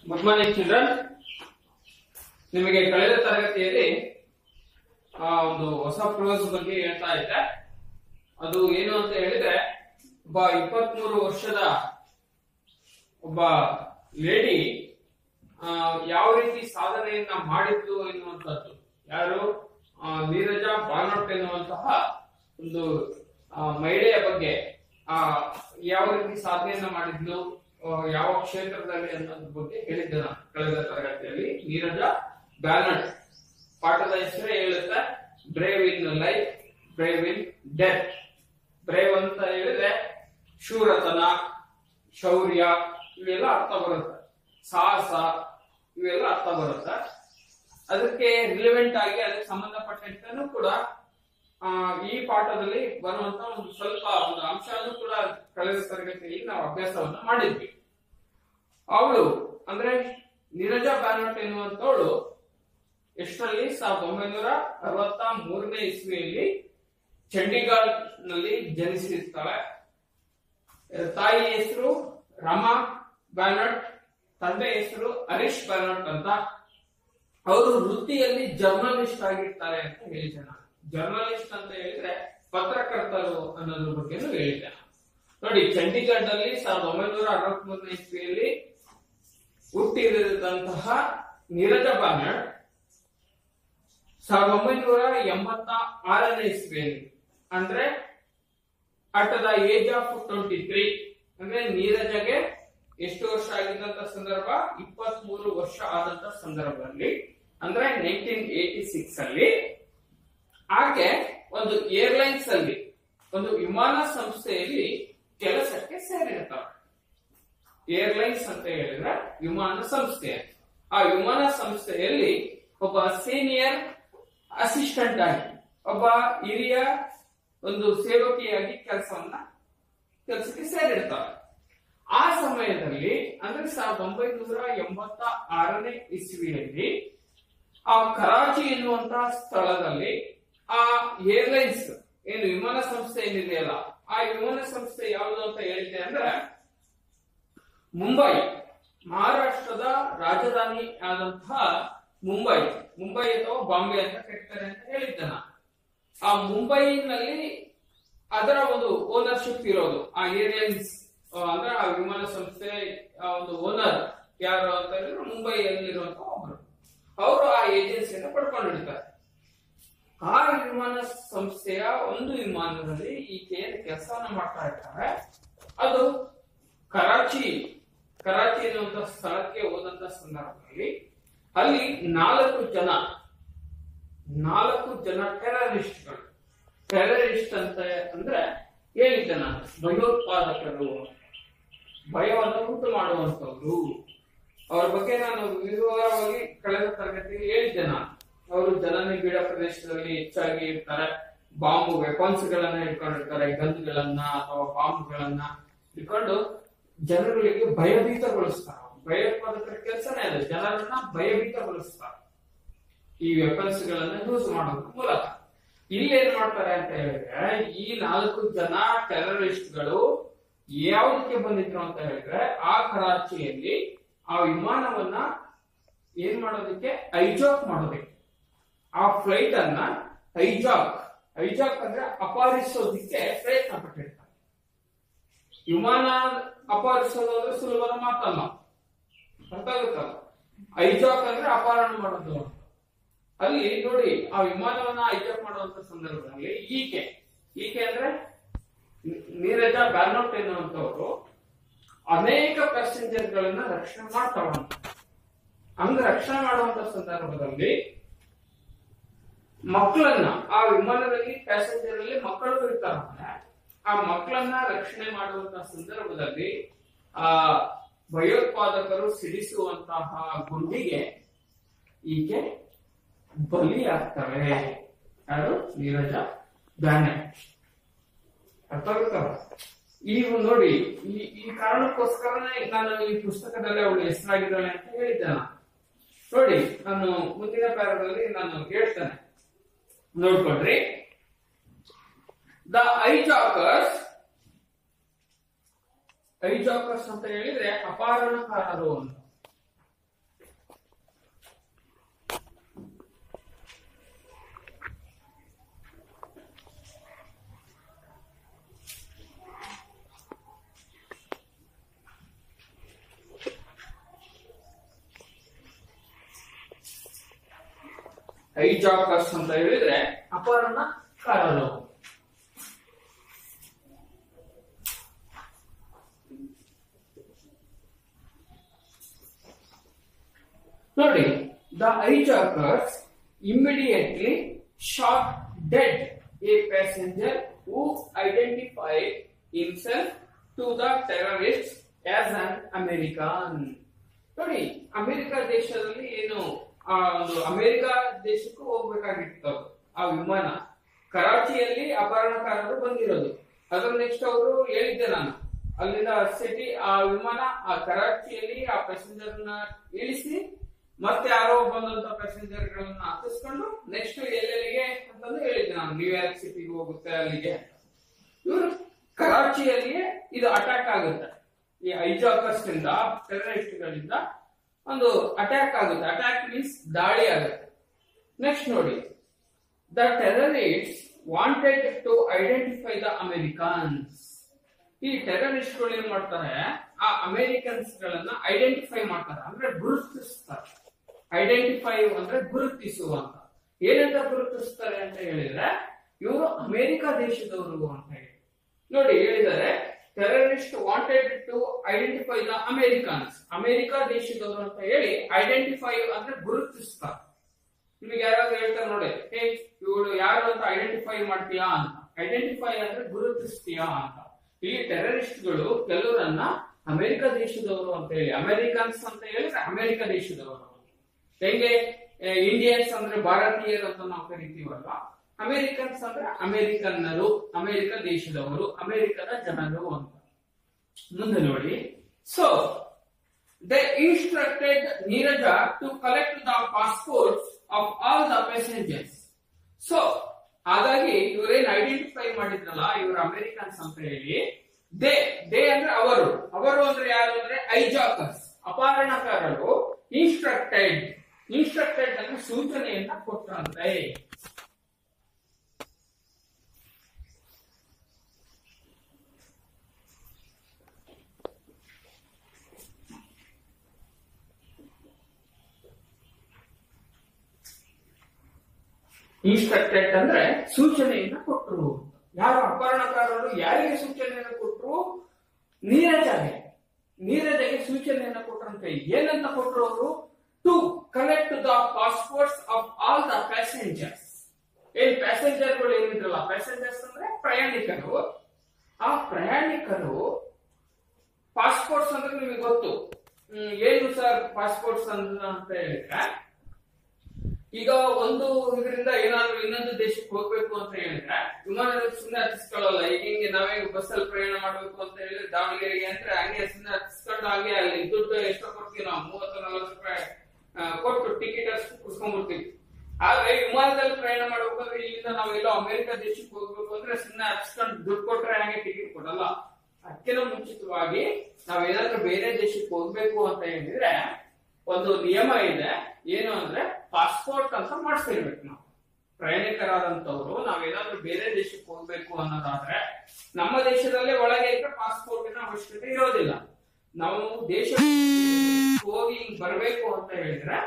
Good morning children ನಿಮಗೆ ಕಳೆದ ತರಗತಿಯಲ್ಲಿ ಆ ಒಂದು ಹೊಸ ಪ್ರಯೋಗ ಬಗ್ಗೆ ಹೇಳ್ತಾ ಇದ್ದೆ ಅದು ಏನು ಅಂತ ಹೇಳಿದ್ರೆ ಒಬ್ಬ ಇಪ್ಪತ್ಮೂರು ವರ್ಷದ ಒಬ್ಬ ಲೇಡಿ ಆ, ಯಾವ ರೀತಿ ಸಾಧನೆಯನ್ನ ಮಾಡಿದ್ಲು ಎನ್ನುವಂಥದ್ದು ಯಾರು ಆ, ನೀರಜ ಬಾನೋಟ್ ಎನ್ನುವಂತಹ ಒಂದು ಆ, ಮಹಿಳೆಯ ಬಗ್ಗೆ ಆ ಯಾವ ರೀತಿ ಸಾಧನೆಯನ್ನ ಮಾಡಿದ್ಲು ಆ, ಯಾವ ಕ್ಷೇತ್ರದಲ್ಲಿ ಅನ್ನೋದ್ರ ಬಗ್ಗೆ ಹೇಳಿದ್ದೆ ನಾನು ಕಳೆದ ತರಗತಿಯಲ್ಲಿ ನೀರಜ ಬ್ಯಾನಟ್ ಪಾಠದ ಹೆಸರೇ ಹೇಳುತ್ತೆ brave in life brave in death brave ಅಂತ ಹೇಳಿದ್ರೆ ಶೂರತನ ಶೌರ್ಯ ಇವೆಲ್ಲ ಅರ್ಥ ಬರುತ್ತೆ ಸಾಹಸ ಇವೆಲ್ಲ ಅರ್ಥ ಬರುತ್ತೆ ಅದಕ್ಕೆ ರಿಲೆವೆಂಟ್ ಆಗಿ ಅದಕ್ಕೆ ಸಂಬಂಧಪಟ್ಟಂತೆನೂ ಕೂಡ ಆ, ಈ ಪಾಠದಲ್ಲಿ ಬರುವಂತ ಒಂದು ಸ್ವಲ್ಪ ಒಂದು ಅಂಶನೂ ಕೂಡ ಕಳೆದ ತರಗತಿಯಲ್ಲಿ ನಾವು ಅಭ್ಯಾಸವನ್ನ ಮಾಡಿದ್ವಿ ಅವಳು ಅಂದ್ರೆ ನೀರಜ ಬ್ಯಾನಟ್ ಎನ್ನುವಂತವಳು ಎಷ್ಟರಲ್ಲಿ ಸಾವಿರದ ಒಂಬೈನೂರ ಅರವತ್ತ ಮೂರನೇ ಇಸ್ವಿಯಲ್ಲಿ ಚಂಡೀಗಢ್ ನಲ್ಲಿ ಜನಿಸಿರ್ತಾಳೆ ತಾಯಿ ಹೆಸರು ರಮಾ ಬ್ಯಾನಟ್ ತಂದೆ ಹೆಸರು ಹರೀಶ್ ಬ್ಯಾನಟ್ ಅಂತ ಅವರು ವೃತ್ತಿಯಲ್ಲಿ ಜರ್ನಲಿಸ್ಟ್ ಆಗಿರ್ತಾರೆ ಅಂತ ಹೇಳಿದ್ದೆ ನಾನು ಜರ್ನಲಿಸ್ಟ್ ಅಂತ ಹೇಳಿದ್ರೆ ಪತ್ರಕರ್ತರು ಅನ್ನೋದ್ರ ಬಗ್ಗೆನೂ ಹೇಳಿದ್ದೆ ನಾನು. ನೋಡಿ ಚಂಡೀಗಢ್ ನಲ್ಲಿ ಸಾವಿರದ ಒಂಬೈನೂರ ಅರವತ್ ಮೂರನೇ ಇಸ್ವಿಯಲ್ಲಿ ಹುಟ್ಟಿದಂತಹ ನೀರಜ ಬ್ಯಾನಟ್ ಸಾವಿರದ ಒಂಬೈನೂರ ಎಂಬತ್ತ ಆರನೇ ಇಸ್ವಿಯಲ್ಲಿ ಅಂದ್ರೆ at the age of twenty three ಅಂದ್ರೆ ನೀರಜಗೆ ಎಷ್ಟು ವರ್ಷ ಆಗಿದ್ದಂತ ಸಂದರ್ಭ ಇಪ್ಪತ್ತ್ ಮೂರು ವರ್ಷ ಆದಂತ ಸಂದರ್ಭದಲ್ಲಿ ಅಂದ್ರೆ ನೈನ್ಟೀನ್ ಏಟಿ ಸಿಕ್ಸ್ ಅಲ್ಲಿ ಆಕೆ ಒಂದು ಏರ್ಲೈನ್ಸ್ ಅಲ್ಲಿ ಒಂದು ವಿಮಾನ ಸಂಸ್ಥೆಯಲ್ಲಿ ಕೆಲಸಕ್ಕೆ ಸೇರಿರ್ತಾಳೆ ಏರ್ಲೈನ್ಸ್ ಅಂತ ಹೇಳಿದ್ರೆ ವಿಮಾನ ಸಂಸ್ಥೆ ಆ ವಿಮಾನ ಸಂಸ್ಥೆಯಲ್ಲಿ ಒಬ್ಬ ಸೀನಿಯರ್ ಅಸಿಸ್ಟೆಂಟ್ ಆಗಿ ಒಬ್ಬ ಹಿರಿಯ ಒಂದು ಸೇವಕಿಯಾಗಿ ಕೆಲಸವನ್ನ ಕೆಲಸಕ್ಕೆ ಸೇರಿರ್ತಾಳೆ ಆ ಸಮಯದಲ್ಲಿ ಅಂದ್ರೆ ಸಾವಿರದ ಒಂಬೈನೂರ ಎಂಬತ್ತ ಆರನೇ ಇಸ್ವಿಯಲ್ಲಿ ಆ ಕರಾಚಿ ಎನ್ನುವಂತಹ ಸ್ಥಳದಲ್ಲಿ ಆ ಏರ್ಲೈನ್ಸ್ ಏನು ವಿಮಾನ ಸಂಸ್ಥೆ ಏನಿದೆಯಲ್ಲ ಆ ವಿಮಾನ ಸಂಸ್ಥೆ ಯಾವುದು ಅಂತ ಹೇಳಿದೆ ಅಂದ್ರೆ ಮುಂಬೈ ಮಹಾರಾಷ್ಟ್ರದ ರಾಜಧಾನಿ ಆದಂತಹ ಮುಂಬೈ ಮುಂಬೈ ಅಥವಾ ಬಾಂಬೆ ಅಂತ ಕರೀತಾರೆ ಅಂತ ಹೇಳಿದ್ದೆ ನಾನು ಆ ಮುಂಬೈನಲ್ಲಿ ಅದರ ಒಂದು ಓನರ್ಶಿಪ್ ಇರೋದು ಆ ಏರ್ಲೈನ್ಸ್ ಅಂದ್ರೆ ಆ ವಿಮಾನ ಸಂಸ್ಥೆ ಆ ಒಂದು ಓನರ್ ಯಾರು ಅಂತ ಹೇಳಿದ್ರೆ ಮುಂಬೈಯಲ್ಲಿರುವಂತ ಒಬ್ರು ಅವರು ಆ ಏಜೆನ್ಸಿಯನ್ನು ಪಡ್ಕೊಂಡಿರ್ತಾರೆ ಆ ವಿಮಾನ ಸಂಸ್ಥೆಯ ಒಂದು ವಿಮಾನದಲ್ಲಿ ಈಕೆ ಏನು ಕೆಲಸವನ್ನ ಮಾಡ್ತಾ ಇರ್ತಾರೆ ಅದು ಕರಾಚಿ ಕರಾಚಿ ಎನ್ನುವಂತ ಸ್ಥಳಕ್ಕೆ ಹೋದಂತ ಸಂದರ್ಭದಲ್ಲಿ ಅಲ್ಲಿ ನಾಲ್ಕು ಜನ ನಾಲ್ಕು ಜನ ಟೆರರಿಸ್ಟ್ಗಳು ಟೆರರಿಸ್ಟ್ ಅಂತ ಅಂದ್ರೆ ಹೇಳಿದ್ದೆ ನಾನು ಭಯೋತ್ಪಾದಕರು ಭಯವನ್ನು ಉಂಟು ಮಾಡುವಂತವ್ರು ಅವ್ರ ಬಗ್ಗೆ ನಾನು ವಿವರವಾಗಿ ಕಳೆದ ತರಗತಿಯಲ್ಲಿ ಹೇಳಿದ್ದೆ ನಾನು ಅವರು ಜನನಿಬಿಡ ಪ್ರದೇಶದಲ್ಲಿ ಹೆಚ್ಚಾಗಿ ಇರ್ತಾರೆ ಬಾಂಬ್ ವೆಪನ್ಸ್ ಗಳನ್ನ ಇಟ್ಕೊಂಡಿರ್ತಾರೆ ಗನ್ಗಳನ್ನ ಅಥವಾ ಬಾಂಬ್ಗಳನ್ನ ಇಟ್ಕೊಂಡು ಜನಗಳಿಗೆ ಭಯಭೀತಗೊಳಿಸ್ತಾರೆ ಭಯೋತ್ಪಾದಕರ ಕೆಲಸನೇ ಅದು ಜನರನ್ನ ಭಯಭೀತಗೊಳಿಸ್ತಾರೆ ಈ ವೆಪನ್ಸ್ ಗಳನ್ನ ಯೂಸ್ ಮಾಡೋದ್ರ ಮೂಲಕ ಇಲ್ಲಿ ಏನ್ ಮಾಡ್ತಾರೆ ಅಂತ ಹೇಳಿದ್ರೆ ಈ ನಾಲ್ಕು ಜನ ಟೆರರಿಸ್ಟ್ಗಳು ಯಾವುದಕ್ಕೆ ಬಂದಿದ್ರು ಅಂತ ಹೇಳಿದ್ರೆ ಆ ಕರಾಚಿಯಲ್ಲಿ ಆ ವಿಮಾನವನ್ನ ಏನ್ ಮಾಡೋದಕ್ಕೆ ಐಜಾಕ್ ಮಾಡೋದಕ್ಕೆ ಆ ಫ್ಲೈಟ್ ಅನ್ನ ಐಜಾಕ್ ಐಜಾಕ್ ಅಂದ್ರೆ ಅಪಹರಿಸೋದಕ್ಕೆ ಪ್ರಯತ್ನ ಪಟ್ಟಿರ್ತಾರೆ ವಿಮಾನ ಅಪಹರಿಸೋದು ಅಂದ್ರೆ ಸುಲಭದ ಮಾತಲ್ಲ ಅರ್ಥ ಆಗುತ್ತಲ್ಲ ಐಜಾಕ್ ಅಂದ್ರೆ ಅಪಹರಣ ಮಾಡೋದು ಅಂತ ಅಲ್ಲಿ ನೋಡಿ ಆ ವಿಮಾನವನ್ನ ಐಜಾಕ್ ಮಾಡುವಂತ ಸಂದರ್ಭದಲ್ಲಿ ಈಕೆ ಈಕೆ ಅಂದ್ರೆ ನಿ- ನೀರಜ ಬ್ಯಾನೋಟ್ ಎನ್ನುವಂತವರು ಅನೇಕ ಪ್ಯಾಸೆಂಜರ್ ಗಳನ್ನ ರಕ್ಷಣೆ ಮಾಡ್ತಾವಂತ ಹಂಗ ರಕ್ಷಣೆ ಮಾಡುವಂತ ಸಂದರ್ಭದಲ್ಲಿ ಮಕ್ಕಳನ್ನ ಆ ವಿಮಾನದಲ್ಲಿ ಪ್ಯಾಸೆಂಜರ್ ಅಲ್ಲಿ ಮಕ್ಕಳು ಇರ್ತಾರಂತೆ ಆ ಮಕ್ಕಳನ್ನ ರಕ್ಷಣೆ ಮಾಡುವಂತ ಸಂದರ್ಭದಲ್ಲಿ ಆ ಭಯೋತ್ಪಾದಕರು ಸಿಡಿಸುವಂತಹ ಗುಂಡಿಗೆ ಈಕೆ ಬಲಿಯಾಗ್ತವೆ ಯಾರು ನೀರಜ ಬ್ಯಾನೆಟ್ ಅರ್ಥ ಆಗುತ್ತಲ್ಲ ಈಗ ನೋಡಿ ಈ ಈ ಕಾರಣಕ್ಕೋಸ್ಕರನೇ ನಾನು ಈ ಪುಸ್ತಕದಲ್ಲಿ ಅವಳು ಹೆಸರಾಗಿದ್ದಾಳೆ ಅಂತ ಹೇಳಿದ್ದೆ ನಾನು ನೋಡಿ ನಾನು ಮುಂದಿನ ಪ್ಯಾರದಲ್ಲಿ ನಾನು ಹೇಳ್ತೇನೆ ನೋಡ್ಕೊಡ್ರಿ ದ ಐಜಾಕರ್ಸ್ ಐಜಾಕರ್ಸ್ ಅಂತ ಹೇಳಿದ್ರೆ ಅಪಹರಣಕಾರರು ಅಂತ ಹೈಜಾಕರ್ಸ್ ಅಂತ ಹೇಳಿದ್ರೆ ಅಪಹರಣಕಾರರು ನೋಡಿ the hijackers immediately shot dead a passenger who identified himself to the terrorists as an American. ನೋಡಿ ಅಮೆರಿಕ ದೇಶದಲ್ಲಿ ಏನು ಆ ಒಂದು ಅಮೆರಿಕ ದೇಶಕ್ಕೂ ಹೋಗ್ಬೇಕಾಗಿತ್ತು ಆ ವಿಮಾನ ಕರಾಚಿಯಲ್ಲಿ ಅಪಹರಣಕಾರರು ಬಂದಿರೋದು ಅದ್ರ ನೆಕ್ಸ್ಟ್ ಅವರು ಹೇಳಿದ್ದೆ ನಾನು ಅಲ್ಲಿಂದ ಸಿಟಿ ಆ ವಿಮಾನ ಆ ಕರಾಚಿಯಲ್ಲಿ ಆ ಪ್ಯಾಸೆಂಜರ್ ನ ಇಳಿಸಿ ಮತ್ತೆ ಯಾರೋ ಬಂದಂತ ಪ್ಯಾಸೆಂಜರ್ ಗಳನ್ನ ಹತ್ತಿಸ್ಕೊಂಡು ನೆಕ್ಸ್ಟ್ ಎಲ್ಲೆಲ್ಲಿಗೆ ಅಂತಂದು ಹೇಳಿದ್ದೆ ನಾನು ನ್ಯೂಯಾರ್ಕ್ ಸಿಟಿಗೆ ಹೋಗುತ್ತೆ ಅಲ್ಲಿಗೆ ಇವರು ಕರಾಚಿಯಲ್ಲಿಯೇ ಇದು ಅಟ್ಯಾಕ್ ಆಗುತ್ತೆ ಈ ಐಜಾಕರ್ಸ್ ಇಂದ ಟೆರರಿಸ್ಟ್ ಗಳಿಂದ ಒಂದು ಅಟ್ಯಾಕ್ ಆಗುತ್ತೆ ಅಟ್ಯಾಕ್ ಮೀನ್ಸ್ ದಾಳಿ ಆಗುತ್ತೆ ನೆಕ್ಸ್ಟ್ ನೋಡಿ the terrorist wanted to identify the Americans ಈ ಟೆರರಿಸ್ಟ್ ಗಳು ಏನ್ ಮಾಡ್ತಾರೆ ಆ ಅಮೆರಿಕನ್ಸ್ ಗಳನ್ನ ಐಡೆಂಟಿಫೈ ಮಾಡ್ತಾರೆ ಅಂದ್ರೆ ಗುರುತಿಸ್ತಾರೆ ಐಡೆಂಟಿಫೈ ಅಂದ್ರೆ ಗುರುತಿಸುವಂತ ಏನಂತ ಗುರುತಿಸ್ತಾರೆ ಅಂತ ಹೇಳಿದ್ರೆ ಇವರು ಅಮೆರಿಕ ದೇಶದವರು ಅಂತ ಹೇಳಿ ನೋಡಿ ಹೇಳಿದ್ದಾರೆ terrorist wanted to identify the Americans America ದೇಶದವರು ಅಂತ ಹೇಳಿ ಐಡೆಂಟಿಫೈ ಅಂದ್ರೆ ಗುರುತಿಸ್ತಾರೆ ನಿಮಗೆ ಯಾರಾದ್ರೂ ಹೇಳ್ತಾರೆ ನೋಡಿ ಹೇ ಇವಳು ಯಾರು ಅಂತ ಐಡೆಂಟಿಫೈ ಮಾಡ್ತೀಯಾ ಅಂತ ಐಡೆಂಟಿಫೈ ಅಂದ್ರೆ ಗುರುತಿಸ್ತೀಯಾ ಅಂತ ಈ ಟೆರರಿಸ್ಟ್ ಗಳು ಕೆಲವರನ್ನ ಅಮೆರಿಕ ದೇಶದವರು ಅಂತ ಹೇಳಿ ಅಮೆರಿಕನ್ಸ್ ಅಂತ ಹೇಳಿದ್ರೆ ಅಮೆರಿಕ ದೇಶದವರು ಹೆಂಗೆ ಇಂಡಿಯನ್ಸ್ ಅಂದ್ರೆ ಭಾರತೀಯರು ಅಂತ ನಾವು ಕರಿತೀವಲ್ಲ ಅಮೆರಿಕನ್ಸ್ ಅಂದ್ರೆ ಅಮೆರಿಕನ್ನರು ಅಮೆರಿಕ ದೇಶದವರು ಅಮೆರಿಕದ ಜನರು ಅಂತ ಮುಂದೆ ನೋಡಿ so they instructed Neerja to collect the passports of all the passengers so ಹಾಗಾಗಿ ಇವರೇನ್ ಐಡೆಂಟಿಫೈ ಮಾಡಿದ್ರಲ್ಲ ಇವರು ಅಮೆರಿಕನ್ಸ್ ಅಂತ ಹೇಳಿ ದೇ ದೇ ಅಂದ್ರೆ ಅವರು ಅವರು ಅಂದ್ರೆ ಯಾರು ಅಂದ್ರೆ ಐಜಾಕರ್ಸ್ ಅಪಹರಣಕಾರರು ಇನ್ಸ್ಟ್ರಕ್ಟೆಡ್ ಇನ್ಸ್ಟ್ರಕ್ಟೆಡ್ ಅಂದ್ರೆ ಸೂಚನೆಯನ್ನ ಕೊಟ್ಟರಂತೆ ಇನ್ಸ್ಟ್ರಕ್ಟೆಡ್ ಅಂದ್ರೆ ಸೂಚನೆಯನ್ನ ಕೊಟ್ಟರು ಯಾರು ಅಪಹರಣಕಾರರು ಯಾರಿಗೆ ಸೂಚನೆಯನ್ನು ಕೊಟ್ಟರು ನೀರಜಗೆ ನೀರಜಗೆ ಸೂಚನೆಯನ್ನ ಕೊಟ್ಟರಂತೆ ಏನಂತ ಕೊಟ್ಟರು ಅವರು to collect the passports of all the passengers ಏನ್ ಪ್ಯಾಸೆಂಜರ್ಗಳು ಏನಿದ್ರಲ್ಲ ಪ್ಯಾಸೆಂಜರ್ಸ್ ಅಂದ್ರೆ ಪ್ರಯಾಣಿಕರು ಆ ಪ್ರಯಾಣಿಕರು ಪಾಸ್ಪೋರ್ಟ್ಸ್ ಅಂದ್ರೆ ನಿಮಗೆ ಗೊತ್ತು ಹ್ಮ್, ಏನು ಸರ್ ಪಾಸ್ಪೋರ್ಟ್ಸ್ ಅಂತ ಅಂತ ಹೇಳಿದ್ರೆ ಈಗ ಒಂದು ಇದರಿಂದ ಏನಾದ್ರು ಇನ್ನೊಂದು ದೇಶಕ್ಕೆ ಹೋಗ್ಬೇಕು ಅಂತ ಹೇಳಿದ್ರೆ ವಿಮಾನದಲ್ಲಿ ಸುಮ್ಮನೆ ಹತ್ತಿಸ್ಕೊಳ್ಳಲ್ಲ ಈಗ ಹಿಂಗೆ ನಾವೇ ಬಸ್ ಅಲ್ಲಿ ಪ್ರಯಾಣ ಮಾಡ್ಬೇಕು ಅಂತ ಹೇಳಿದ್ರೆ ದಾವಣಗೆರೆಗೆ ಅಂದ್ರೆ ಹಂಗೆ ಸುಮ್ಮನೆ ಹತ್ತಿಸ್ಕೊಂಡು ಹಾಗೆ ಅಲ್ಲಿ ದುಡ್ಡು ಎಷ್ಟೋ ಕೊಡ್ತೀವಿ ನಾವು ಮೂವತ್ತು ನಲವತ್ತು ರೂಪಾಯಿ ಆ, ಕೊಟ್ಟು ಟಿಕೆಟ್ ಅಷ್ಟು ಕುಡ್ಸ್ಕೊಂಡ್ಬಿಡ್ತೀವಿ ಆದ್ರೆ ವಿಮಾನದಲ್ಲಿ ಪ್ರಯಾಣ ಮಾಡ್ಬೇಕಂದ್ರೆ ಇಲ್ಲಿಂದ ನಾವೆಲ್ಲೋ ಅಮೆರಿಕ ದೇಶಕ್ಕೆ ಹೋಗ್ಬೇಕು ಅಂದ್ರೆ ಸುಮ್ಮನೆ ಹಚ್ಕೊಂಡು ದುಡ್ಡು ಕೊಟ್ರೆ ಹಂಗೆ ಟಿಕೆಟ್ ಕೊಡಲ್ಲ ಅದಕ್ಕಿಂತ ಮುಂಚಿತವಾಗಿ ನಾವೇನಾದ್ರೂ ಬೇರೆ ದೇಶಕ್ಕೆ ಹೋಗ್ಬೇಕು ಅಂತ ಹೇಳಿದ್ರೆ ಒಂದು ನಿಯಮ ಇದೆ ಏನು ಅಂದ್ರೆ ಪಾಸ್ಪೋರ್ಟ್ ಅಂತ ಮಾಡಿಸ್ತಿರ್ಬೇಕು ನಾವು ಪ್ರಯಾಣಿಕರಾದಂತವ್ರು ನಾವೇನಾದ್ರೂ ಬೇರೆ ದೇಶಕ್ಕೆ ಹೋಗ್ಬೇಕು ಅನ್ನೋದಾದ್ರೆ ನಮ್ಮ ದೇಶದಲ್ಲೇ ಒಳಗೆ ಇದ್ರೆ ಪಾಸ್ಪೋರ್ಟಿನ ಅವಶ್ಯಕತೆ ಇರೋದಿಲ್ಲ ನಾವು ದೇಶ ಹೋಗಿ ಹಿಂಗ್ ಬರ್ಬೇಕು ಅಂತ ಹೇಳಿದ್ರೆ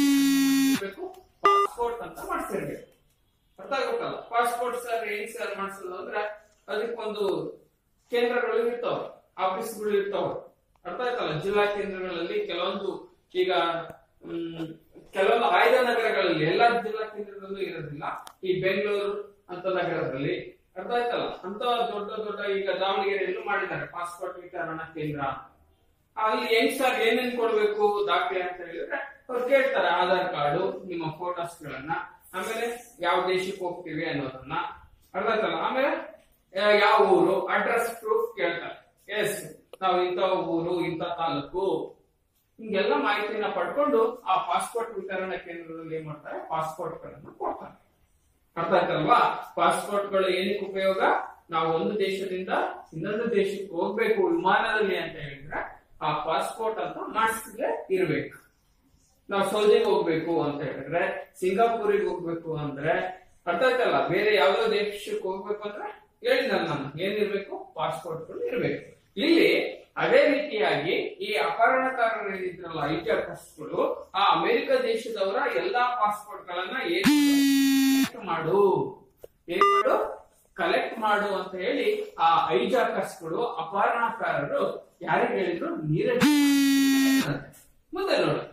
ಪಾಸ್ಪೋರ್ಟ್ ಅಂತ ಮಾಡಿಸ್ತಿರ್ಬೇಕು ಅರ್ಥ ಆಗುತ್ತಲ್ಲ ಪಾಸ್ಪೋರ್ಟ್ ಸರ್ ಏನ್ ಸರ್ ಮಾಡಿಸೋದು ಅಂದ್ರೆ ಅದಕ್ಕೊಂದು ಕೇಂದ್ರಗಳು ಇರ್ತಾವ ಆಫೀಸ್ಗಳು ಇರ್ತಾವ ಅರ್ಥ ಆಯ್ತಲ್ಲ ಜಿಲ್ಲಾ ಕೇಂದ್ರಗಳಲ್ಲಿ ಕೆಲವೊಂದು ಈಗ ಮ್, ಕೆಲವೊಂದು ಆಯ್ದ ನಗರಗಳಲ್ಲಿ ಎಲ್ಲಾ ಜಿಲ್ಲಾ ಕೇಂದ್ರದಲ್ಲೂ ಇರೋದಿಲ್ಲ ಈ ಬೆಂಗಳೂರು ಅಂತ ನಗರದಲ್ಲಿ ಅರ್ಥ ಆಯ್ತಲ್ಲ ಅಂತ ದೊಡ್ಡ ದೊಡ್ಡ ಈಗ ದಾವಣಗೆರೆಯಲ್ಲೂ ಮಾಡಿದ್ದಾರೆ ಪಾಸ್ಪೋರ್ಟ್ ವಿತರಣಾ ಕೇಂದ್ರ ಅಲ್ಲಿ ಹೆಂಗ್ ಸರ್ ಏನೇನ್ ಕೊಡ್ಬೇಕು ದಾಖಲೆ ಅಂತ ಹೇಳಿದ್ರೆ ಅವ್ರು ಕೇಳ್ತಾರೆ ಆಧಾರ್ ಕಾರ್ಡು ನಿಮ್ಮ ಫೋಟೋಸ್ ಗಳನ್ನ ಆಮೇಲೆ ಯಾವ ದೇಶಕ್ಕೆ ಹೋಗ್ತೀವಿ ಅನ್ನೋದನ್ನ ಅರ್ಥ ಆಯ್ತಲ್ಲ ಆಮೇಲೆ ಆ, ಯಾವ ಊರು ಅಡ್ರೆಸ್ ಪ್ರೂಫ್ ಕೇಳ್ತಾರೆ ಎಸ್ ನಾವು ಇಂಥ ಊರು ಇಂಥ ತಾಲೂಕು ಹಿಂಗೆಲ್ಲ ಮಾಹಿತಿನ ಪಡ್ಕೊಂಡು ಆ ಪಾಸ್ಪೋರ್ಟ್ ವಿತರಣಾ ಕೇಂದ್ರದಲ್ಲಿ ಏನ್ ಮಾಡ್ತಾರೆ ಪಾಸ್ಪೋರ್ಟ್ ಗಳನ್ನ ಕೊಡ್ತಾರೆ ಅರ್ಥ ಆಯ್ತಲ್ವಾ ಪಾಸ್ಪೋರ್ಟ್ ಗಳು ಏನಕ್ಕೆ ಉಪಯೋಗ ನಾವು ಒಂದು ದೇಶದಿಂದ ಇನ್ನೊಂದು ದೇಶಕ್ಕೆ ಹೋಗ್ಬೇಕು ವಿಮಾನದಲ್ಲಿ ಅಂತ ಹೇಳಿದ್ರೆ ಆ ಪಾಸ್ಪೋರ್ಟ್ ಅಂತ ಮಾಡಿಸಿದ್ರೆ ಇರ್ಬೇಕು ನಾವು ಸೌದಿಗೆ ಹೋಗ್ಬೇಕು ಅಂತ ಹೇಳಿದ್ರೆ ಸಿಂಗಾಪುರಿಗೆ ಹೋಗ್ಬೇಕು ಅಂದ್ರೆ ಅರ್ಥ ಆಯ್ತಲ್ಲ ಬೇರೆ ಯಾವ್ದೋ ದೇಶಕ್ಕೆ ಹೋಗ್ಬೇಕು ಅಂದ್ರೆ ಹೇಳಿದ ನಾನು ಏನಿರ್ಬೇಕು ಪಾಸ್ಪೋರ್ಟ್ ಗಳು ಇರ್ಬೇಕು ಇಲ್ಲಿ ಅದೇ ರೀತಿಯಾಗಿ ಈ ಅಪಹರಣಕಾರರು ಏನಿದ್ರಲ್ಲ ಐಜಾಕರ್ಸ್ಗಳು ಆ ಅಮೆರಿಕ ದೇಶದವರ ಎಲ್ಲಾ ಪಾಸ್ಪೋರ್ಟ್ ಗಳನ್ನ ಏನ್ collect ಮಾಡು ಏನ್ ಮಾಡು ಕಲೆಕ್ಟ್ ಮಾಡು ಅಂತ ಹೇಳಿ ಆ ಐಜಾಕರ್ಸ್ಗಳು ಅಪಹರಣಕಾರರು ಯಾರಿಗೆ ಹೇಳಿದ್ರು ನೀರಜ್ ಮುಂದೆ ನೋಡಿ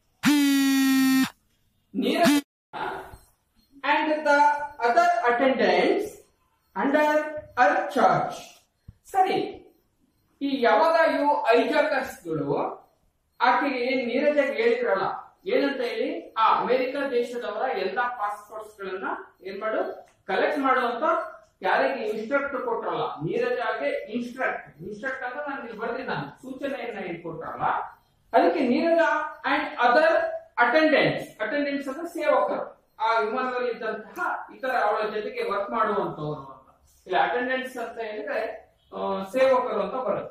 Neeraj and the other attendants under her charge. ಸರಿ ಈ ಯಾವಾಗ ಇವು ಐಜಾಕರ್ಸ್ಗಳು ಆಕೆಗೆ ಏನ್ ನೀರಜಾಗಿ ಹೇಳಿದ್ರಲ್ಲ ಏನಂತ ಹೇಳಿ ಆ ಅಮೆರಿಕ ದೇಶದವರ ಎಲ್ಲಾ ಪಾಸ್ಪೋರ್ಟ್ಸ್ ಗಳನ್ನ ಏನ್ ಮಾಡು ಕಲೆಕ್ಟ್ ಮಾಡು ಅಂತ ಯಾರಿಗೆ ಇನ್ಸ್ಟ್ರಕ್ಟ್ ಕೊಟ್ರಲ್ಲ ನೀರಜಾಗೆ ಇನ್ಸ್ಟ್ರಕ್ಟ್ ಇನ್ಸ್ಟ್ರಕ್ಟ್ ಅಂತ ನಾನು ಇಲ್ಲಿ ಬರ್ತೀನಿ ನಾನು ಸೂಚನೆಯನ್ನ ಏನ್ ಕೊಟ್ರಲ್ಲ ಅದಕ್ಕೆ Neerja and other attendants attendants ಅಂದ್ರೆ ಸೇವಕರು ಆ ವಿಮಾನದಲ್ಲಿ ಇದ್ದಂತಹ ಇತರ ಅವಳ ಜೊತೆಗೆ ವರ್ಕ್ ಮಾಡುವಂತವರು ಅಂತ ಇಲ್ಲಿ ಅಟೆಂಡೆಂಟ್ಸ್ ಅಂತ ಹೇಳಿದ್ರೆ ಆ, ಸೇವಕರು ಅಂತ ಬರುತ್ತೆ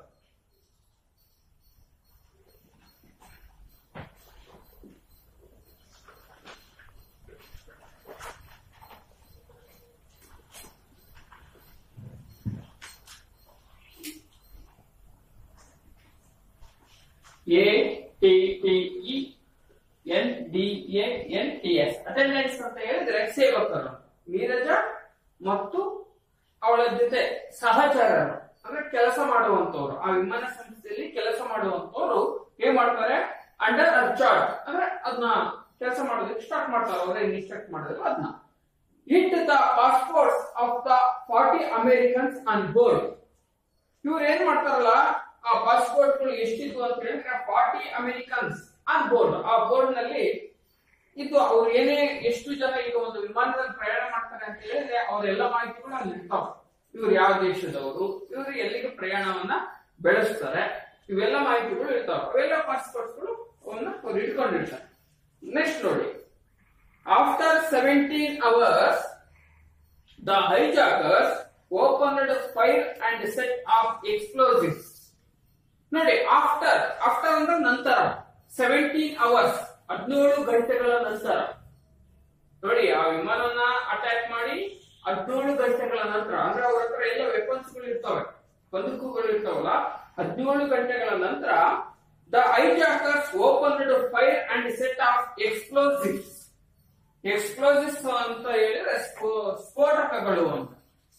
A T T E N D A N T S attendants ಅಂತ ಹೇಳಿದ್ರೆ ಸೇವಕರು ನೀರಜ ಮತ್ತು ಅವಳ ಜೊತೆ ಸಹಚರರು ಅಂದ್ರೆ ಕೆಲಸ ಮಾಡುವಂತವ್ರು ಆ ವಿಮಾನ ಸಂಸ್ಥೆಯಲ್ಲಿ ಕೆಲಸ ಮಾಡುವಂತವ್ರು ಏನ್ ಮಾಡ್ತಾರೆ ಅಂಡರ್ ಚಾರ್ಜ್ ಅಂದ್ರೆ ಅದನ್ನ ಕೆಲಸ ಮಾಡೋದಕ್ಕೆ ಸ್ಟಾರ್ಟ್ ಮಾಡ್ತಾರೆ ಅವರೇ ಇನ್ಸ್ಟ್ರಕ್ಟ್ ಮಾಡಿದ್ರು ಅದನ್ನ it the passport of the forty Americans on board ಇವ್ರು ಏನ್ ಮಾಡ್ತಾರಲ್ಲ ಆ ಪಾಸ್ಪೋರ್ಟ್ ಗಳು ಎಷ್ಟಿದ್ವು ಅಂತ ಹೇಳಿದ್ರೆ ಫಾರ್ಟಿ ಅಮೆರಿಕನ್ಸ್ ಆನ್ ಬೋರ್ಡ್ ಆ ಬೋರ್ಡ್ ನಲ್ಲಿ ಇದು ಅವ್ರು ಏನೇ ಎಷ್ಟು ಜನ ಈಗ ಒಂದು ವಿಮಾನದಲ್ಲಿ ಪ್ರಯಾಣ ಮಾಡ್ತಾರೆ ಅಂತ ಹೇಳಿದ್ರೆ ಅವರೆಲ್ಲ ಮಾಹಿತಿಗಳು ಅಲ್ಲಿ ಇರ್ತಾವ ಇವ್ರು ಯಾವ ದೇಶದವರು ಇವರು ಎಲ್ಲಿಗೆ ಪ್ರಯಾಣವನ್ನ ಬೆಳೆಸ್ತಾರೆ ಇವೆಲ್ಲ ಮಾಹಿತಿಗಳು ಇರ್ತಾವ ಅವೆಲ್ಲ ಪಾಸ್ಪೋರ್ಟ್ಸ್ ಗಳು ಅವನ್ನ ಅವ್ರು ಇಟ್ಕೊಂಡಿರ್ತಾರೆ ನೆಕ್ಸ್ಟ್ ನೋಡಿ after seventeen hours The hijackers opened fire and set off explosives. ನೋಡಿ ಆಫ್ಟರ್ ಆಫ್ಟರ್ ಅಂದ್ರೆ ನಂತರ ಸೆವೆಂಟೀನ್ ಅವರ್ಸ್ ಹದಿನೇಳು ಗಂಟೆಗಳ ನಂತರ ನೋಡಿ ಆ ವಿಮಾನನ ಅಟ್ಯಾಕ್ ಮಾಡಿ ಹದಿನೇಳು ಗಂಟೆಗಳ ನಂತರ ಅಂದ್ರೆ ಅವ್ರ ಹತ್ರ ಎಲ್ಲ ವೆಪನ್ಸ್ ಗಳು ಇರ್ತವೆ ಬಂದೂಕುಗಳು ಇರ್ತಾವಲ್ಲ ಹದಿನೇಳು ಗಂಟೆಗಳ ನಂತರ the hijackers opened fire and set off explosives explosives ಅಂತ ಹೇಳಿದ್ರೆ ಸ್ಫೋ- ಸ್ಫೋಟಕಗಳು ಅಂತ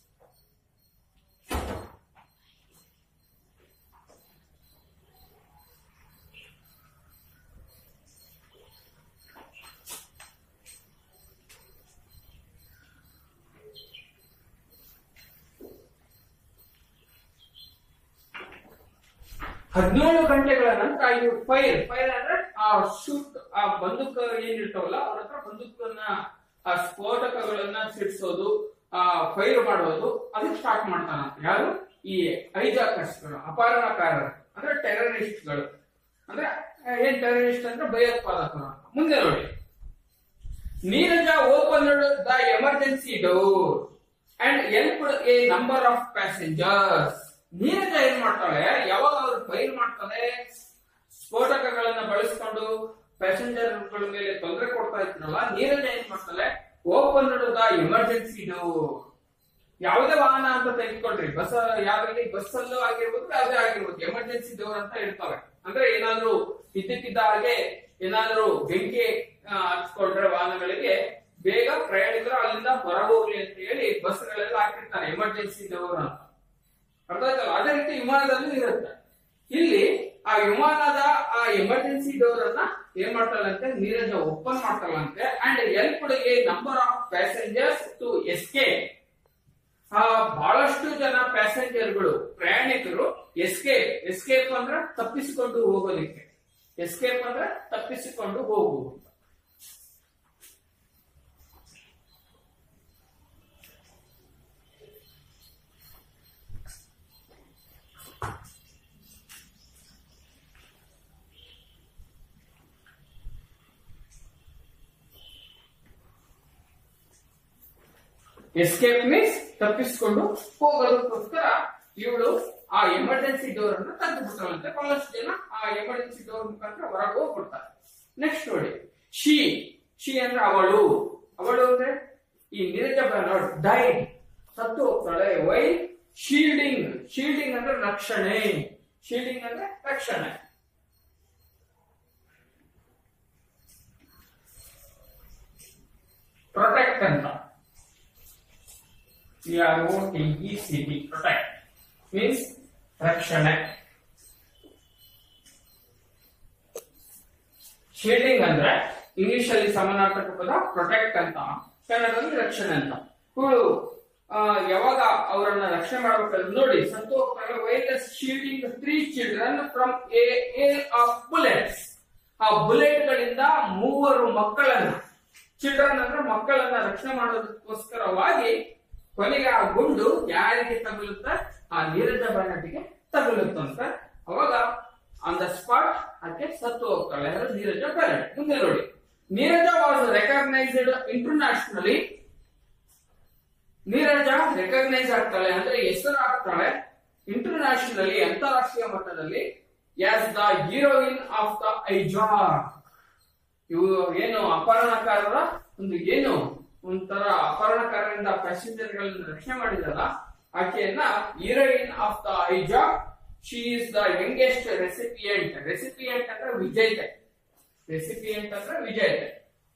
ಹದಿನೇಳು ಗಂಟೆಗಳ ನಂತರ ಇದು ಫೈರ್ ಫೈರ್ ಅಂದ್ರೆ ಆ ಶೂಟ್ ಆ ಬಂದೂಕ ಏನಿರ್ತಾವಲ್ಲ ಅವ್ರ ಹತ್ರ ಬಂದೂಕನ್ನ ಆ ಸ್ಫೋಟಕಗಳನ್ನ ಸಿಡಿಸೋದು ಆ ಫೈರ್ ಮಾಡೋದು ಅದಕ್ಕೆ ಸ್ಟಾರ್ಟ್ ಮಾಡ್ತಾನಂತ ಯಾರು ಈ ಐಜಾಕರ್ಸ್ಗಳು ಅಪಹರಣಕಾರರು ಅಂದ್ರೆ ಟೆರರಿಸ್ಟ್ಗಳು ಅಂದ್ರೆ ಆ, ಏನ್ ಟೆರರಿಸ್ಟ್ ಅಂದ್ರೆ ಭಯೋತ್ಪಾದಕರು ಅಂತ. ಮುಂದೆ ನೋಡಿ Neerja open the emergency door and help a number of passengers Neerja ಏನ್ ಮಾಡ್ತಾಳೆ ಯಾವಾಗ ಅವ್ರು ಫೈರ್ ಮಾಡ್ತಾರೆ ಸ್ಫೋಟಕಗಳನ್ನ ಬಳಸ್ಕೊಂಡು ಪ್ಯಾಸೆಂಜರ್ಗಳ ಮೇಲೆ ತೊಂದರೆ ಕೊಡ್ತಾ ಇದ್ರಲ್ಲ ನೀರಜ ಏನ್ ಮಾಡ್ತಾಳೆ ಓಪನ್ ದ ಎಮರ್ಜೆನ್ಸಿ ಡೋರ್ ಯಾವುದೇ ವಾಹನ ಅಂತ ತೆಗೆದುಕೊಂಡ್ರಿ ಬಸ್ ಯಾವ್ದ್ರಲ್ಲಿ ಬಸ್ ಅಲ್ಲೂ ಆಗಿರ್ಬೋದು ಯಾವುದೇ ಆಗಿರ್ಬೋದು ಎಮರ್ಜೆನ್ಸಿ ಡೋರ್ ಅಂತ ಇರ್ತವೆ ಅಂದ್ರೆ ಏನಾದ್ರೂ ಇದ್ದಕ್ಕಿದ್ದ ಹಾಗೆ ಏನಾದ್ರೂ ಬೆಂಕಿ ಆ, ಹಚ್ಕೊಂಡ್ರೆ ವಾಹನಗಳಿಗೆ ಬೇಗ ಪ್ರಯಾಣಿಕರು ಅಲ್ಲಿಂದ ಹೊರ ಹೋಗ್ಲಿ ಅಂತ ಹೇಳಿ ಬಸ್ಗಳೆಲ್ಲ ಹಾಕಿರ್ತಾರೆ ಎಮರ್ಜೆನ್ಸಿ ಡೋರ್ ಅಂತ ಅರ್ಥ ಆಯ್ತಲ್ಲ ಅದೇ ರೀತಿ ವಿಮಾನದಲ್ಲೂ ಇರುತ್ತೆ ಇಲ್ಲಿ ಆ ವಿಮಾನದ ಆ ಎಮರ್ಜೆನ್ಸಿ ಡೋರ್ ಅನ್ನ ಏನ್ ಮಾಡ್ತಾಳಂತೆ ನೀರಜ ಓಪನ್ ಮಾಡ್ತಾಳಂತೆ and help a number of passengers to escape ಆ ಬಹಳಷ್ಟು ಜನ ಪ್ಯಾಸೆಂಜರ್ಗಳು ಪ್ರಯಾಣಿಕರು ಎಸ್ಕೇಪ್ ಎಸ್ಕೇಪ್ ಅಂದ್ರೆ ತಪ್ಪಿಸಿಕೊಂಡು ಹೋಗೋದಕ್ಕೆ ಎಸ್ಕೇಪ್ ಅಂದ್ರೆ ತಪ್ಪಿಸಿಕೊಂಡು ಹೋಗುವುದು ಎಸ್ಕೇಪ್ ಮೀನ್ಸ್ ತಪ್ಪಿಸಿಕೊಂಡು ಹೋಗೋದಕ್ಕೋಸ್ಕರ ಇವಳು ಆ ಎಮರ್ಜೆನ್ಸಿ ಡೋರ್ ಅನ್ನು ತೆಗೆದು ಬಿಡ್ತಾಳಂತೆ ಬಹಳಷ್ಟು ಜನ ಆ ಎಮರ್ಜೆನ್ಸಿ ಡೋರ್ ಮುಖಾಂತರ ಹೊರಗೆ ಹೋಗ್ಬಿಡ್ತಾರೆ ನೆಕ್ಸ್ಟ್ ನೋಡಿ ಶಿ ಶಿ ಅಂದ್ರೆ ಅವಳು ಅವಳು ಅಂದ್ರೆ ಈ ನೀರಜ ಬ್ಯಾನರ್ಡ್ ಡೈಡ್ ಸತ್ತು ಹೋಗ್ತಾಳೆ ವೈ ಶೀಲ್ಡಿಂಗ್ ಶೀಲ್ಡಿಂಗ್ ಅಂದ್ರೆ ರಕ್ಷಣೆ ಶೀಲ್ಡಿಂಗ್ ಅಂದ್ರೆ ರಕ್ಷಣೆ ಪ್ರೊಟೆಕ್ಟ್ ಅಂತ R O T E C T protect means ರಕ್ಷಣೆ ಶೀಲ್ಡಿಂಗ್ ಅಂದ್ರೆ ಇಂಗ್ಲಿಷ್ ಅಲ್ಲಿ ಸಮಾನಾರ್ಥಕ ಪದ ಪ್ರೊಟೆಕ್ಟ್ ಅಂತ ಕನ್ನಡದಲ್ಲಿ ರಕ್ಷಣೆ ಅಂತ ಇವಳು ಆ, ಯಾವಾಗ ಅವರನ್ನ ರಕ್ಷಣೆ ಮಾಡಬೇಕಾದ್ರೆ ನೋಡಿ ಸಂತೋಷ while shielding three children from a a of bullets ಆ ಬುಲೆಟ್ ಗಳಿಂದ ಮೂವರು ಮಕ್ಕಳನ್ನ ಚಿಲ್ಡ್ರನ್ ಅಂದ್ರೆ ಮಕ್ಕಳನ್ನ ರಕ್ಷಣೆ ಮಾಡೋದಕ್ಕೋಸ್ಕರವಾಗಿ ಕೊನೆಗೆ ಆ ಗುಂಡು ಯಾರಿಗೆ ತಗುಲುತ್ತೆ ಆ ನೀರಜ ಬಾನಟಿಗೆ ತಗುಲುತ್ತಂತ ಅವಾಗ ಆನ್ ದ ಸ್ಪಾಟ್ ಆಕೆ ಸತ್ತು ಹೋಗ್ತಾಳೆ ಯಾರು ನೀರಜ ಬ್ಯಾನಟ್ ಮುಂದೆ ನೋಡಿ Neerja was recognised internationally Neerja recognise ಆಗ್ತಾಳೆ ಅಂದ್ರೆ ಹೆಸರು ಆಗ್ತಾಳೆ ಇಂಟರ್ನ್ಯಾಷನಲಿ ಅಂತಾರಾಷ್ಟ್ರೀಯ ಮಟ್ಟದಲ್ಲಿ as the heroine of the hijack ಇವು ಏನು ಅಪಹರಣಕಾರರ ಒಂದು ಏನು ಒಂಥರ ಅಪಹರಣಕಾರರಿಂದ ಪ್ಯಾಸೆಂಜರ್ ಗಳನ್ನ ರಕ್ಷಣೆ ಮಾಡಿದಲ್ಲ ಆಕೆಯನ್ನ heroine of the hijack she is the youngest recipient recipient ಅಂದ್ರೆ ವಿಜೇತೆ ರೆಸಿಪಿಯೆಂಟ್ ಅಂದ್ರೆ ವಿಜೇತೆ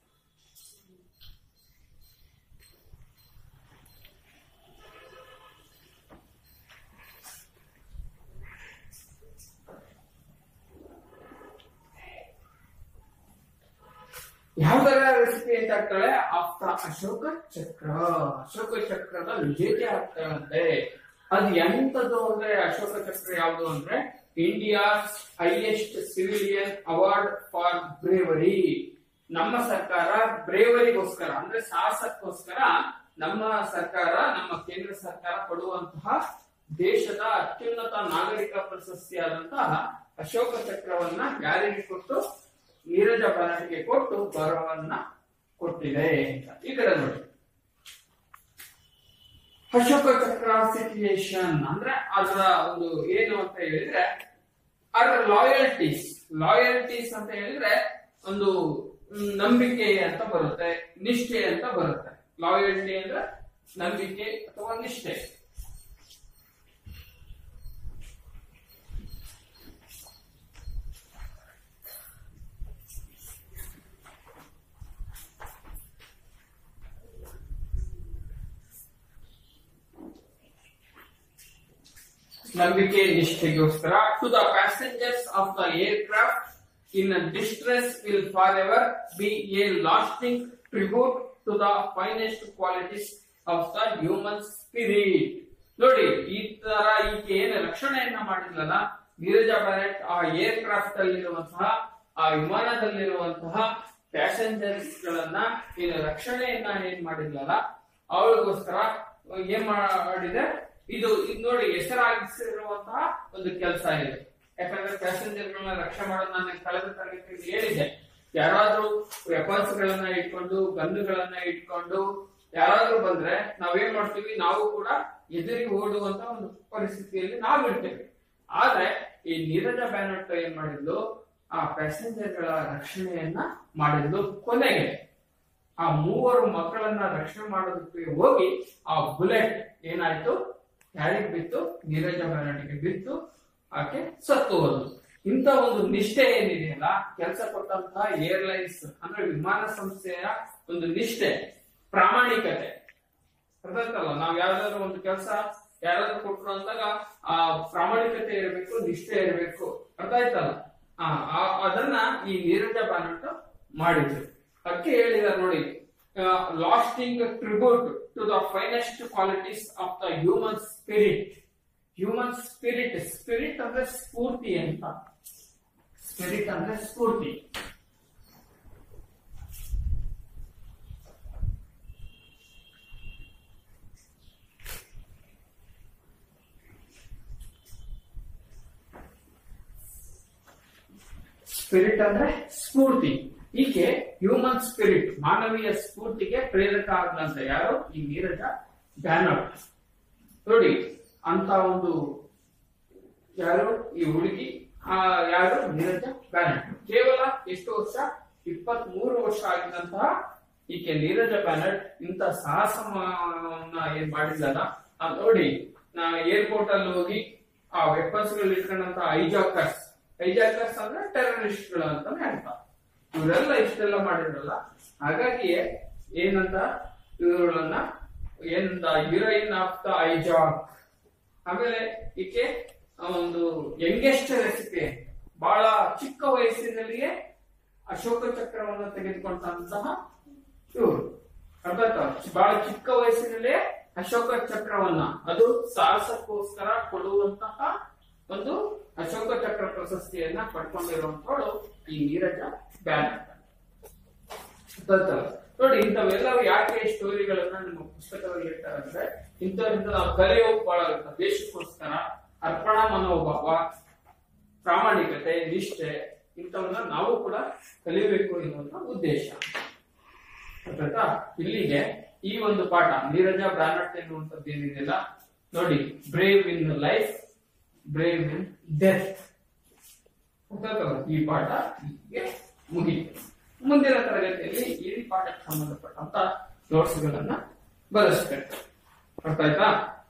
ಯಾವ್ದರ ರೆಸಿಪಿ ಅಂತ ಆಗ್ತಾಳೆ ಆಫ್ ದ ಅಶೋಕ ಚಕ್ರ ಅಶೋಕ ಚಕ್ರದ ವಿಜೇತೆ ಆಗ್ತಾಳಂತೆ ಅದು ಎಂತದ್ದು ಅಂದ್ರೆ ಅಶೋಕ ಚಕ್ರ ಯಾವುದು ಅಂದ್ರೆ India's highest civilian award for bravery ನಮ್ಮ ಸರ್ಕಾರ ಬ್ರೇವರಿಗೋಸ್ಕರ ಅಂದ್ರೆ ಸಾಹಸಕ್ಕೋಸ್ಕರ ನಮ್ಮ ಸರ್ಕಾರ ನಮ್ಮ ಕೇಂದ್ರ ಸರ್ಕಾರ ಕೊಡುವಂತಹ ದೇಶದ ಅತ್ಯುನ್ನತ ನಾಗರಿಕ ಪ್ರಶಸ್ತಿಯಾದಂತಹ ಅಶೋಕ ಚಕ್ರವನ್ನ ಯಾರಿಗೆ ಕೊಟ್ಟು ನೀರಜ ಬಾನಟಿಗೆ ಕೊಟ್ಟು ಗೌರವವನ್ನ ಕೊಟ್ಟಿದೆ ಅಂತ ಈ ಕಡೆ ನೋಡಿ ಅಶೋಕ ಚಕ್ರ ಸಿಚುಯೇಷನ್ ಅಂದ್ರೆ ಅದರ ಒಂದು ಏನು ಅಂತ ಹೇಳಿದ್ರೆ ಅದರ ಲಾಯಲ್ಟೀಸ್ ಲಾಯಲ್ಟೀಸ್ ಅಂತ ಹೇಳಿದ್ರೆ ಒಂದು ಮ್, ನಂಬಿಕೆ ಅಂತ ಬರುತ್ತೆ ನಿಷ್ಠೆ ಅಂತ ಬರುತ್ತೆ ಲಾಯಲ್ಟಿ ಅಂದ್ರೆ ನಂಬಿಕೆ ಅಥವಾ ನಿಷ್ಠೆ ನಂಬಿಕೆ ನಿಷ್ಠೆಗೋಸ್ಕರ to the passengers of the aircraft in distress will for ever be a lasting tribute to the finest qualities of the human spirit ನೋಡಿ ಈ ತರ ಈಕೆ ಏನು ರಕ್ಷಣೆಯನ್ನ ಮಾಡಿದ್ಲಲ್ಲ ನೀರಜ ಬ್ಯಾರೆಟ್ ಆ ಏರ್ ಕ್ರಾಫ್ಟ್ ಅಲ್ಲಿರುವಂತಹ ಆ ವಿಮಾನದಲ್ಲಿರುವಂತಹ ಪ್ಯಾಸೆಂಜರ್ಸ್ ಗಳನ್ನ ಏನು ರಕ್ಷಣೆಯನ್ನ ಏನ್ ಮಾಡಿದ್ಲಲ್ಲ ಅವಳಿಗೋಸ್ಕರ ಏನ್ ಮಾಡಿದೆ ಇದು ಇದು ನೋಡಿ ಹೆಸರಾಗಿಸಿರುವಂತಹ ಒಂದು ಕೆಲಸ ಇದೆ ಯಾಕಂದ್ರೆ ಪ್ಯಾಸೆಂಜರ್ ಗಳನ್ನ ರಕ್ಷಣೆ ಮಾಡೋದು ನಾನು ಕಳೆದ ತರಗತಿಯಲ್ಲಿ ಹೇಳಿದ್ದೆ ಯಾರಾದ್ರೂ ವೆಪನ್ಸ್ ಗಳನ್ನ ಇಟ್ಕೊಂಡು ಗನ್ನುಗಳನ್ನ ಇಟ್ಕೊಂಡು ಯಾರಾದ್ರೂ ಬಂದ್ರೆ ನಾವೇನ್ ಮಾಡ್ತೀವಿ ನಾವು ಕೂಡ ಎದುರಿಗೆ ಓಡುವಂತ ಒಂದು ಪರಿಸ್ಥಿತಿಯಲ್ಲಿ ನಾವು ಇರ್ತೇವೆ ಆದ್ರೆ ಈ ನೀರಜ ಬ್ಯಾನಟ್ ಏನ್ ಮಾಡಿದ್ಲು ಆ ಪ್ಯಾಸೆಂಜರ್ ಗಳ ರಕ್ಷಣೆಯನ್ನ ಮಾಡಿದ್ಲು ಕೊನೆಗೆ ಆ ಮೂವರು ಮಕ್ಕಳನ್ನ ರಕ್ಷಣೆ ಮಾಡೋದಕ್ಕೆ ಹೋಗಿ ಆ ಬುಲೆಟ್ ಏನಾಯ್ತು ಯಾರಿಗೆ ಬಿತ್ತು ನೀರಜ ಬ್ಯಾನಟ್ಗೆ ಬಿತ್ತು ಆಕೆ ಸತ್ತು ಹೋದ್ಲು ಇಂಥ ಒಂದು ನಿಷ್ಠೆ ಏನಿದೆಯಲ್ಲ ಕೆಲಸ ಕೊಟ್ಟಂತಹ ಏರ್ಲೈನ್ಸ್ ಅಂದ್ರೆ ವಿಮಾನ ಸಂಸ್ಥೆಯ ಒಂದು ನಿಷ್ಠೆ ಪ್ರಾಮಾಣಿಕತೆ ಅರ್ಥಾಯ್ತಲ್ಲ ನಾವ್ ಯಾವ್ದಾದ್ರು ಒಂದು ಕೆಲಸ ಯಾರಾದ್ರೂ ಕೊಟ್ರು ಅಂದಾಗ ಆ ಪ್ರಾಮಾಣಿಕತೆ ಇರಬೇಕು ನಿಷ್ಠೆ ಇರಬೇಕು ಅರ್ಥ ಆಯ್ತಲ್ಲ ಆ ಆ- ಅದನ್ನ ಈ ನೀರಜ ಬಾನಟ್ ಮಾಡಿದ್ರು ಅದಕ್ಕೆ ಹೇಳಿದ ನೋಡಿ lasting tribute to the finest qualities of the human spirit human spirit spirit ಅಂದ್ರೆ ಸ್ಫೂರ್ತಿ ಅಂತ ಸ್ಪಿರಿಟ್ ಅಂದ್ರೆ ಸ್ಫೂರ್ತಿ ಸ್ಪಿರಿಟ್ ಅಂದ್ರೆ ಸ್ಫೂರ್ತಿ ಈಕೆ ಹ್ಯೂಮನ್ ಸ್ಪಿರಿಟ್ ಮಾನವೀಯ ಸ್ಫೂರ್ತಿಗೆ ಪ್ರೇರಕ ಆದಂತ ಯಾರು ಈ ನೀರಜ ಬ್ಯಾನರ್ ನೋಡಿ ಅಂತ ಒಂದು ಯಾರು ಈ ಹುಡುಗಿ ಆ ಯಾರು ನೀರಜ ಬ್ಯಾನಟ್ ಕೇವಲ ಎಷ್ಟು ವರ್ಷ ಇಪ್ಪತ್ತ್ ಮೂರು ವರ್ಷ ಆಗಿದಂತಹ ಈಕೆ ನೀರಜ ಬ್ಯಾನಟ್ ಇಂತ ಸಾಹಸವನ್ನ ಏನ್ ಮಾಡಿದ್ಲಲ್ಲ ಅದ್ ನೋಡಿ ನಾ ಏರ್ಪೋರ್ಟ್ ಅಲ್ಲಿ ಹೋಗಿ ಆ ವೆಪನ್ಸ್ ಗಳು ಇಟ್ಕೊಂಡಂತ ಐಜಾಕರ್ಸ್ ಐಜಾಕರ್ಸ್ ಅಂದ್ರೆ ಟೆರರಿಸ್ಟ್ ಗಳು ಅಂತಾನೆ ಅರ್ಥ ಇವರೆಲ್ಲ ಇಷ್ಟೆಲ್ಲ ಮಾಡಿರಲ್ಲ ಹಾಗಾಗಿಯೇ ಏನಂತ ಇವುಗಳನ್ನ ಏನಂತ ಹೀರೋಯಿನ್ ಆಫ್ ದ ಐಜಾಕ್ ಆಮೇಲೆ ಈಕೆ ಆ ಒಂದು ಯಂಗೆಸ್ಟ್ ರೆಸಿಪಿ ಬಹಳ ಚಿಕ್ಕ ವಯಸ್ಸಿನಲ್ಲಿಯೇ ಅಶೋಕ ಚಕ್ರವನ್ನು ತೆಗೆದುಕೊಂಡಂತಹ ಇವರು ಅರ್ಥ ಆಯ್ತಾ? ಬಹಳ ಚಿಕ್ಕ ವಯಸ್ಸಿನಲ್ಲೇ ಅಶೋಕ ಚಕ್ರವನ್ನ ಅದು ಸಾಹಸಕ್ಕೋಸ್ಕರ ಕೊಡುವಂತಹ ಒಂದು ಅಶೋಕ ಚಕ್ರ ಪ್ರಶಸ್ತಿಯನ್ನ ಪಡ್ಕೊಂಡಿರುವಂತವಳು ಈ ನೀರಜ ಬ್ಯಾನ್ ಗೊತ್ತಲ್ಲ? ನೋಡಿ ಇಂಥವೆಲ್ಲವೂ ಯಾಕೆ ಸ್ಟೋರಿಗಳನ್ನ ನಿಮ್ಮ ಪುಸ್ತಕದಲ್ಲಿ ಇರ್ತಾರೆ ಅಂದ್ರೆ ಇಂಥವ್ರಿಂದ ನಾವು ಕಲಿಯೋಕ್ ಬಹಳ ಇರುತ್ತೆ. ದೇಶಕ್ಕೋಸ್ಕರ ಅರ್ಪಣಾ ಮನೋಭಾವ ಪ್ರಾಮಾಣಿಕತೆ ನಿಷ್ಠೆ ಇಂಥವನ್ನ ನಾವು ಕೂಡ ಕಲಿಬೇಕು ಎನ್ನುವಂತ ಉದ್ದೇಶ ಗೊತ್ತಾಯ್ತಾ ಇಲ್ಲಿಗೆ ಈ ಒಂದು ಪಾಠ ನೀರಜ ಬ್ಯಾನಟ್ ಎನ್ನುವಂಥದ್ದು ಏನಿದೆಯಲ್ಲ ನೋಡಿ brave in life brave in death ಗೊತ್ತಾಯ್ತಲ್ಲ ಈ ಪಾಠ ಇಲ್ಲಿಗೆ ಮುಗಿಯಿತು ಮುಂದಿನ ತರಗತಿಯಲ್ಲಿ ಈ ಪಾಠಕ್ಕೆ ಸಂಬಂಧಪಟ್ಟಂತ ನೋಟ್ಸ್ ಗಳನ್ನ ಬಳಸ್ಬೇಕು ಅರ್ಥ ಆಯ್ತಾ